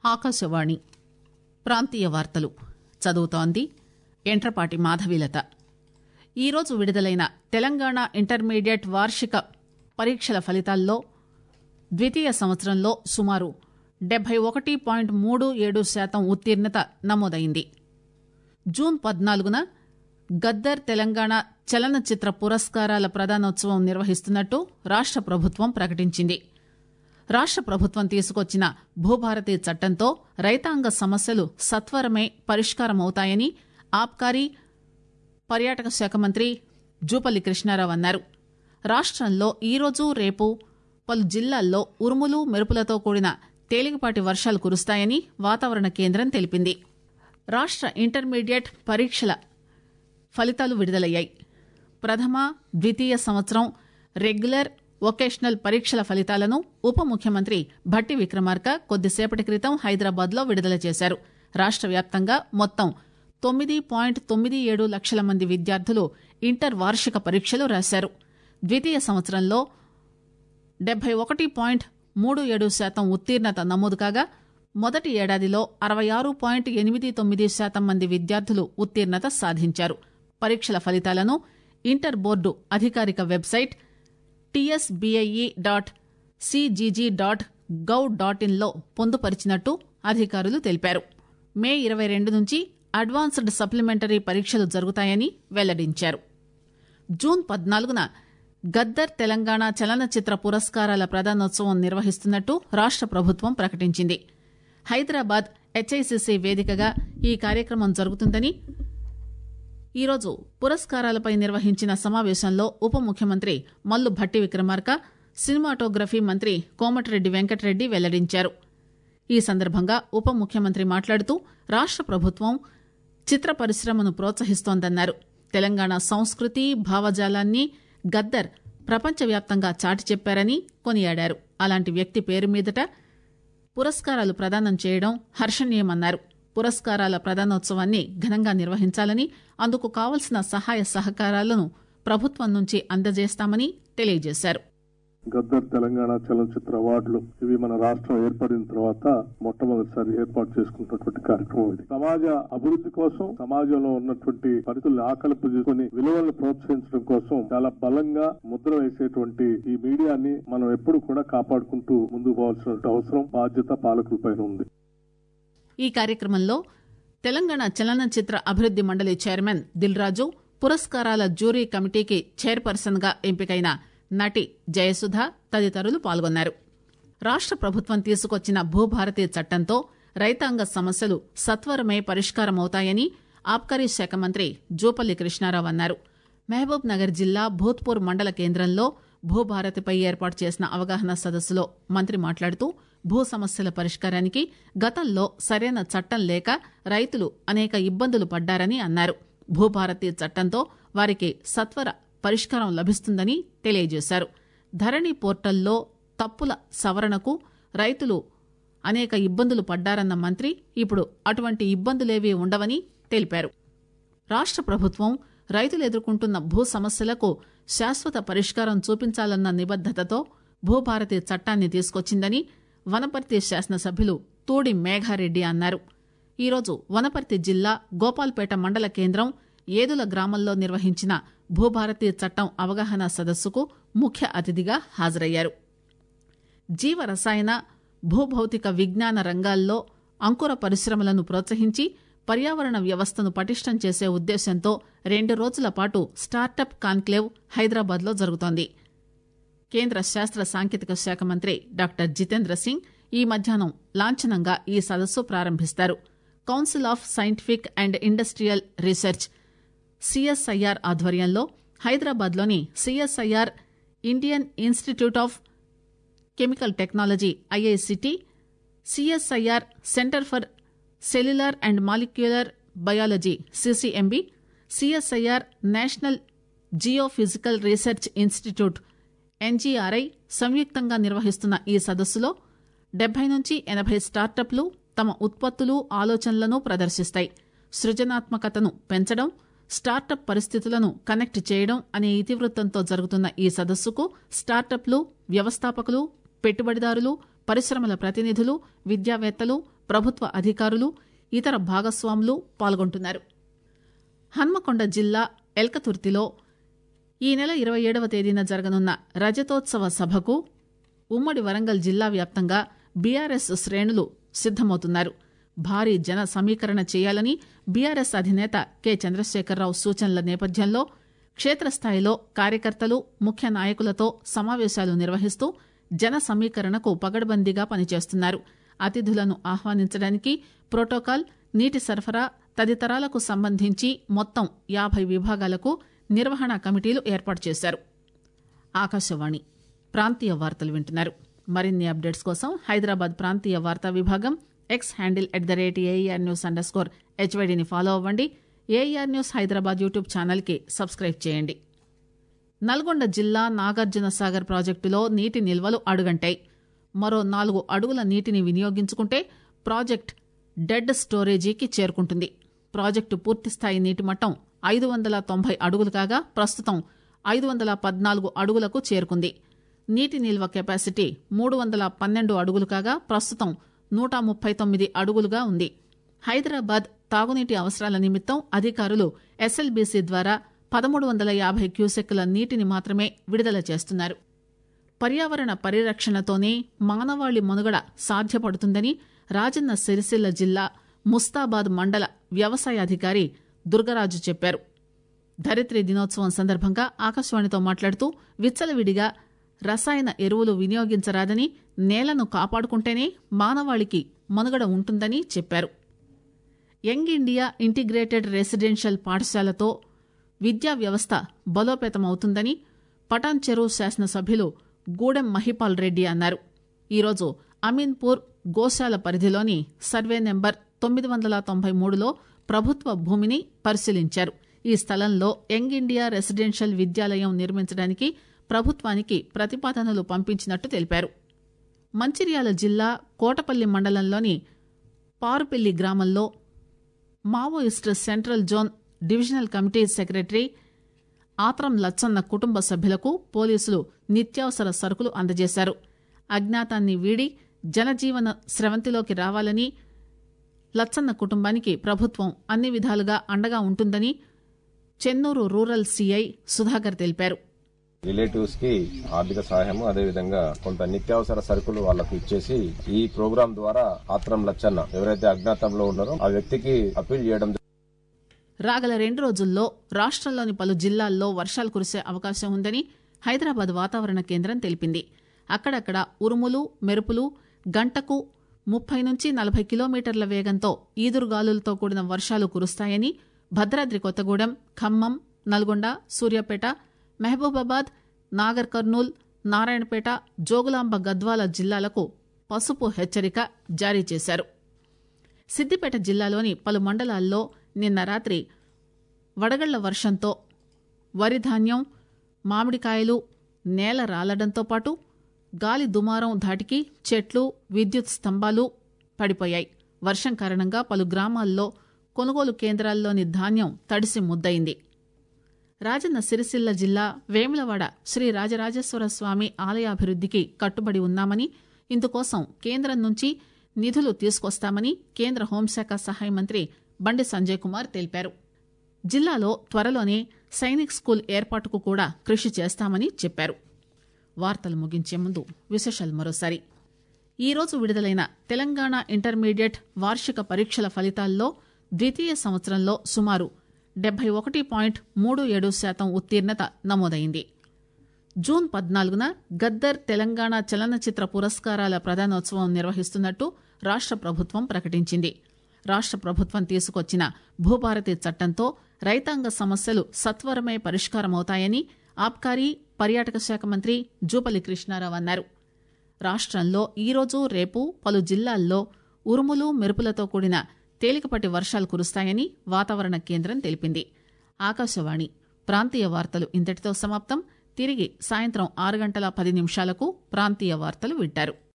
ఆకాశవాణి ప్రాంతీయ వార్తలు చదువుతోంది ఎంట్రపాటి మాధవీలత ఈరోజు విడుదలైన తెలంగాణ ఇంటర్మీడియట్ వార్షిక పరీక్షల ఫలితాల్లో ద్వితీయ సంవత్సరంలో సుమారు డెబ్బై ఒకటి పాయింట్ మూడు ఏడు శాతం ఉత్తీర్ణత నమోదైంది జూన్ పద్నాలుగున గద్దర్ తెలంగాణ చలనచిత్ర పురస్కారాల ప్రదానోత్సవం నిర్వహిస్తున్నట్టు రాష్ట ప్రభుత్వం ప్రకటించింది రాష్ట ప్రభుత్వం తీసుకొచ్చిన భూభారతి చట్టంతో రైతాంగ సమస్యలు సత్వరమే పరిష్కారమవుతాయని ఆబ్కారీ పర్యాటక శాఖ మంత్రి జూపల్లి కృష్ణారావు అన్నారు రాష్టంలో ఈరోజు రేపు పలు జిల్లాల్లో ఉరుములు మెరుపులతో కూడిన తేలికపాటి వర్షాలు కురుస్తాయని వాతావరణ కేంద్రం తెలిపింది రాష్ట ఇంటర్మీడియట్ పరీక్షల ఫలితాలు విడుదలయ్యాయి ప్రథమ ద్వితీయ సంవత్సరం రెగ్యులర్ వొకేషనల్ పరీక్షల ఫలితాలను ఉప ముఖ్యమంత్రి భట్టి విక్రమార్క కొద్దిసేపటి క్రితం హైదరాబాద్ లో విడుదల చేశారు రాష్ట వ్యాప్తంగా మొత్తం తొమ్మిది పాయింట్ తొమ్మిది ఏడు లక్షల మంది విద్యార్థులు ఇంటర్ వార్షిక పరీక్షలు రాశారు ద్వితీయ సంవత్సరంలో డెబ్బై ఒకటి పాయింట్ మూడు ఏడు శాతం ఉత్తీర్ణత నమోదు కాగా మొదటి ఏడాదిలో అరవై ఆరు పాయింట్ ఎనిమిది తొమ్మిది శాతం మంది విద్యార్థులు ఉత్తీర్ణత సాధించారు పరీక్షల ఫలితాలను ఇంటర్ బోర్డు అధికారిక website TSBIE dot CGG dot gov dot ఇన్లో పొందుపరిచినట్టు అధికారులు తెలిపారు మే ఇరవై రెండు నుంచి అడ్వాన్స్డ్ సప్లిమెంటరీ పరీక్షలు జరుగుతాయని వెల్లడించారు జూన్ పద్నాలుగున గద్దర్ తెలంగాణ చలనచిత్ర పురస్కారాల ప్రదానోత్సవం నిర్వహిస్తున్నట్టు రాష్ట ప్రభుత్వం ప్రకటించింది హైదరాబాద్ హెచ్ఐసిసి వేదికగా ఈ కార్యక్రమం జరుగుతుందని ఈరోజు పురస్కారాలపై నిర్వహించిన సమావేశంలో ఉప ముఖ్యమంత్రి మల్లు భట్టి విక్రమార్క సినిమాటోగ్రఫీ మంత్రి కోమటిరెడ్డి వెంకటరెడ్డి వెల్లడించారు ఈ సందర్భంగా ఉప ముఖ్యమంత్రి మాట్లాడుతూ రాష్ట ప్రభుత్వం చిత్ర పరిశ్రమను ప్రోత్సహిస్తోందన్నారు తెలంగాణ సంస్కృతి భావజాలాన్ని గద్దర్ ప్రపంచవ్యాప్తంగా చాటి చెప్పారని కొనియాడారు అలాంటి వ్యక్తి పేరు మీదట పురస్కారాలు ప్రదానం చేయడం హర్షణీయమన్నారు పురస్కారాల ప్రదానోత్సవాన్ని ఘనంగా నిర్వహించాలని అందుకు కావలసిన సహాయ సహకారాలను ప్రభుత్వం నుంచి అందజేస్తామని తెలియజేశారు గద్దర్ తెలంగాణ చలనచిత్ర అవార్డులు ఇవి మన రాష్ట్రం ఏర్పడిన తర్వాత మొట్టమొదటిసారి ఏర్పాటు చేసుకున్నటువంటి కార్యక్రమం ఇది సమాజ అభివృద్ధి కోసం సమాజంలో ఉన్నటువంటి పరిస్థితులను ఆకలింపు చేసుకుని విలువలను ప్రోత్సహించడం కోసం చాలా బలంగా ముద్ర వేసేటువంటి ఈ మీడియాని మనం ఎప్పుడు కూడా కాపాడుకుంటూ ముందుకు పోవాల్సిన అవసరం బాధ్యత పాలకులపైన ఉంది ఈ కార్యక్రమంలో తెలంగాణ చలనచిత్ర అభివృద్ది మండలి చైర్మన్ దిల్రాజు పురస్కారాల జ్యూరీ కమిటీకి చైర్పర్సన్ గా ఎంపికైన నటి జయసుధ తదితరులు పాల్గొన్నారు రాష్ట ప్రభుత్వం తీసుకొచ్చిన భూభారతి చట్టంతో రైతాంగ సమస్యలు సత్వరమే పరిష్కారమవుతాయని ఆబ్కారీ శాఖ మంత్రి జూపల్లి కృష్ణారావు అన్నారు మహబూబ్ నగర్ జిల్లా భూత్పూర్ మండల కేంద్రంలో భూభారతిపై ఏర్పాటు చేసిన అవగాహన సదస్సులో మంత్రి మాట్లాడుతూ భూ సమస్యల పరిష్కారానికి గతంలో సరైన చట్టం లేక రైతులు అనేక ఇబ్బందులు పడ్డారని అన్నారు భూభారతి చట్టంతో వారికి సత్వర పరిష్కారం లభిస్తుందని తెలియజేశారు ధరణి పోర్టల్లో తప్పుల సవరణకు రైతులు అనేక ఇబ్బందులు పడ్డారన్న మంత్రి ఇప్పుడు అటువంటి ఇబ్బందులేవీ ఉండవని తెలిపారు రాష్ట ప్రభుత్వం రైతులు ఎదుర్కొంటున్న భూ సమస్యలకు శాశ్వత పరిష్కారం చూపించాలన్న నిబద్దతతో భూభారతి చట్టాన్ని తీసుకొచ్చిందని వనపర్తి శాసనసభ్యులు తూడి మేఘారెడ్డి అన్నారు ఈరోజు వనపర్తి జిల్లా గోపాల్పేట మండల కేంద్రం ఏదుల గ్రామంలో నిర్వహించిన భూభారతి చట్టం అవగాహన సదస్సుకు ముఖ్య అతిథిగా హాజరయ్యారు జీవ రసాయన భూభౌతిక విజ్ఞాన రంగాల్లో అంకుర పరిశ్రమలను ప్రోత్సహించి పర్యావరణ వ్యవస్థను పటిష్టం చేసే ఉద్దేశంతో రెండు రోజుల పాటు స్టార్టప్ కాన్క్లేవ్ హైదరాబాద్ లో జరుగుతోంది కేంద్ర శాస్త్ర సాంకేతిక శాఖ మంత్రి డాక్టర్ జితేంద్ర సింగ్ ఈ మధ్యాహ్నం లాంఛనంగా ఈ సదస్సు ప్రారంభిస్తారు Council of Scientific and Industrial Research CSIR ఆధ్వర్యంలో హైదరాబాద్ లోని CSIR Indian Institute of Chemical Technology IICT CSIR Centre for Cellular and Molecular Biology CCMB CSIR National Geophysical Research Institute NGRI సంయుక్తంగా నిర్వహిస్తున్న ఈ సదస్సులో డెబ్బై నుంచి ఎనభై స్టార్టప్లు తమ ఉత్పత్తులు ఆలోచనలను ప్రదర్శిస్తాయి సృజనాత్మకతను పెంచడం స్టార్టప్ పరిస్థితులను కనెక్ట్ చేయడం అనే ఇతివృత్తంతో జరుగుతున్న ఈ సదస్సుకు స్టార్టప్లు వ్యవస్థాపకులు పెట్టుబడిదారులు పరిశ్రమల ప్రతినిధులు విద్యావేత్తలు ప్రభుత్వ అధికారులు ఇతర భాగస్వాములు పాల్గొంటున్నారు హన్మకొండ జిల్లా ఎల్కతుర్తిలో ఈ నెల ఇరవై ఏడవ తేదీన జరగనున్న రజతోత్సవ సభకు ఉమ్మడి వరంగల్ జిల్లా వ్యాప్తంగా బీఆర్ఎస్ శ్రేణులు సిద్దమవుతున్నారు భారీ జన సమీకరణ చేయాలని బీఆర్ఎస్ అధినేత కె చంద్రశేఖరరావు సూచనల నేపథ్యంలో క్షేత్రస్థాయిలో కార్యకర్తలు ముఖ్య నాయకులతో సమావేశాలు నిర్వహిస్తూ జన సమీకరణకు పగడ్బందీగా పనిచేస్తున్నారు అతిథులను ఆహ్వానించడానికి ప్రోటోకాల్ నీటి సరఫరా తదితరాలకు సంబంధించి మొత్తం యాభై విభాగాలకు నిర్వహణ కమిటీలు ఏర్పాటు చేశారు ఆకాశవాణి ప్రాంతీయ వార్తలు వింటున్నారు మరిన్ని అప్డేట్స్ కోసం హైదరాబాద్ ప్రాంతీయ వార్తా విభాగం X handle at the rate AIR news underscore స్కోర్ హెచ్వైడిని ఫాలో అవ్వండి ఏఈఆర్ న్యూస్ హైదరాబాద్ యూట్యూబ్ ఛానల్కి సబ్స్క్రైబ్ చేయండి నల్గొండ జిల్లా నాగార్జున సాగర్ ప్రాజెక్టులో నీటి నిల్వలు అడుగంటాయి మరో నాలుగు అడుగుల నీటిని వినియోగించుకుంటే ప్రాజెక్ట్ డెడ్ స్టోరేజీకి చేరుకుంటుంది ప్రాజెక్టు పూర్తిస్థాయి నీటి మట్టం ఐదు వందల తొంభై అడుగులు కాగా ప్రస్తుతం ఐదు వందల పద్నాలుగు అడుగులకు చేరుకుంది నీటి నిల్వ కెపాసిటీ మూడు వందల పన్నెండు అడుగులు కాగా ప్రస్తుతం నూట ముప్పై తొమ్మిది అడుగులుగా ఉంది హైదరాబాద్ తాగునీటి అవసరాల నిమిత్తం అధికారులు ఎస్ఎల్బీసీ ద్వారా పదమూడు వందల యాభై క్యూసెక్కుల నీటిని మాత్రమే విడుదల చేస్తున్నారు పర్యావరణ పరిరక్షణతోనే మానవాళి మనుగడ సాధ్యపడుతుందని రాజన్న సిరిసిల్ల జిల్లా ముస్తాబాద్ మండల వ్యవసాయ అధికారి దుర్గరాజు చెప్పారు ధరిత్రి దినోత్సవం సందర్భంగా ఆకాశవాణితో మాట్లాడుతూ విచ్చలవిడిగా రసాయన ఎరువులు వినియోగించరాదని నేలను కాపాడుకుంటేనే మానవాళికి మనుగడ ఉంటుందని చెప్పారు యంగ్ ఇండియా ఇంటిగ్రేటెడ్ రెసిడెన్షియల్ పాఠశాలతో విద్యా వ్యవస్థ బలోపేతమవుతుందని పటాన్ చెరువు శాసనసభ్యులు గూడెం మహిపాల్ రెడ్డి అన్నారు ఈరోజు అమీన్పూర్ గోశాల పరిధిలోని సర్వే నెంబర్ తొమ్మిది వందల తొంభై మూడులో ప్రభుత్వ భూమిని పరిశీలించారు ఈ స్థలంలో యంగ్ ఇండియా రెసిడెన్షియల్ విద్యాలయం నిర్మించడానికి ప్రభుత్వానికి ప్రతిపాదనలు పంపించినట్టు తెలిపారు మంచిర్యాల జిల్లా కోటపల్లి మండలంలోని పారుపల్లి గ్రామంలో Maoist central zone divisional committee secretary Athram Lachanna కుటుంబ సభ్యులకు పోలీసులు నిత్యావసర సరుకులు అందజేశారు అజ్ఞాతాన్ని వీడి జనజీవన స్రవంతిలోకి రావాలని లచ్చన్న కుటుంబానికి ప్రభుత్వం అన్ని విధాలుగా అండగా ఉంటుందని చెన్నూరు రూరల్ సీఐ సుధాకర్ తెలిపారు రిలేటివ్స్ కి ఆర్థిక సహాయము అదేవిధంగా కొంత నిత్యావసర సరుకులు వాళ్ళకు ఇచ్చేసి ఈ ప్రోగ్రాం ద్వారా ఆత్రం లచ్చన్న ఎవరైతే అజ్ఞాతంలో ఉన్నారో ఆ వ్యక్తికి అప్పీల్ చేయడం రాగల రెండు రోజుల్లో రాష్ట్రంలోని పలు జిల్లాల్లో వర్షాలు కురిసే అవకాశం ఉందని హైదరాబాద్ వాతావరణ కేంద్రం తెలిపింది అక్కడక్కడ ఉరుములు మెరుపులు గంటకు ముప్పై నుంచి నలభై కిలోమీటర్ల వేగంతో ఈదురుగాలులతో కూడిన వర్షాలు కురుస్తాయని భద్రాద్రి కొత్తగూడెం ఖమ్మం నల్గొండ సూర్యాపేట మహబూబాబాద్ నాగర్ కర్నూల్ నారాయణపేట జోగులాంబ గద్వాల జిల్లాలకు పసుపు హెచ్చరిక జారీ చేశారు సిద్దిపేట జిల్లాలోని పలు మండలాల్లో నిన్న రాత్రి వడగళ్ల వర్షంతో వరి ధాన్యం మామిడికాయలు నేల రాలడంతో పాటు గాలి దుమారం ధాటికి చెట్లు విద్యుత్ స్తంభాలు పడిపోయాయి వర్షం కారణంగా పలు గ్రామాల్లో కొనుగోలు కేంద్రాల్లోని ధాన్యం తడిసి ముద్దయింది రాజన్న సిరిసిల్ల జిల్లా వేములవాడ శ్రీ రాజరాజేశ్వర స్వామి ఆలయాభివృద్దికి కట్టుబడి ఉన్నామని ఇందుకోసం కేంద్రం నుంచి నిధులు తీసుకొస్తామని కేంద్ర హోంశాఖ సహాయ మంత్రి బండి సంజయ్ కుమార్ తెలిపారు జిల్లాలో త్వరలోనే సైనిక్ స్కూల్ ఏర్పాటుకు కూడా కృషి చేస్తామని చెప్పారు వార్తలు ముగించే ముందు విశేషాలు మరోసారి ఈరోజు విడుదలైన తెలంగాణ ఇంటర్మీడియట్ వార్షిక పరీక్షల ఫలితాల్లో ద్వితీయ సంవత్సరంలో సుమారు డెబ్బై ఒకటి పాయింట్ మూడు ఏడు శాతం ఉత్తీర్ణత నమోదైంది జూన్ పద్నాలుగున గద్దర్ తెలంగాణ చలనచిత్ర పురస్కారాల ప్రదానోత్సవం నిర్వహిస్తున్నట్టు రాష్ట ప్రభుత్వం ప్రకటించింది రాష్ట ప్రభుత్వం తీసుకొచ్చిన భూభారతి చట్టంతో రైతాంగ సమస్యలు సత్వరమే పరిష్కారమవుతాయని ఆబ్కారీ పర్యాటక శాఖ మంత్రి జూపల్లి కృష్ణారావు అన్నారు రాష్ట్రంలో ఈరోజు రేపు పలు జిల్లాల్లో ఉరుములు మెరుపులతో కూడిన తేలికపాటి వర్షాలు కురుస్తాయని వాతావరణ కేంద్రం తెలిపింది ఆకాశవాణి ప్రాంతీయ వార్తలు ఇంతటితో సమాప్తం తిరిగి సాయంత్రం ఆరు గంటల పది నిమిషాలకు ప్రాంతీయ వార్తలు వింటారు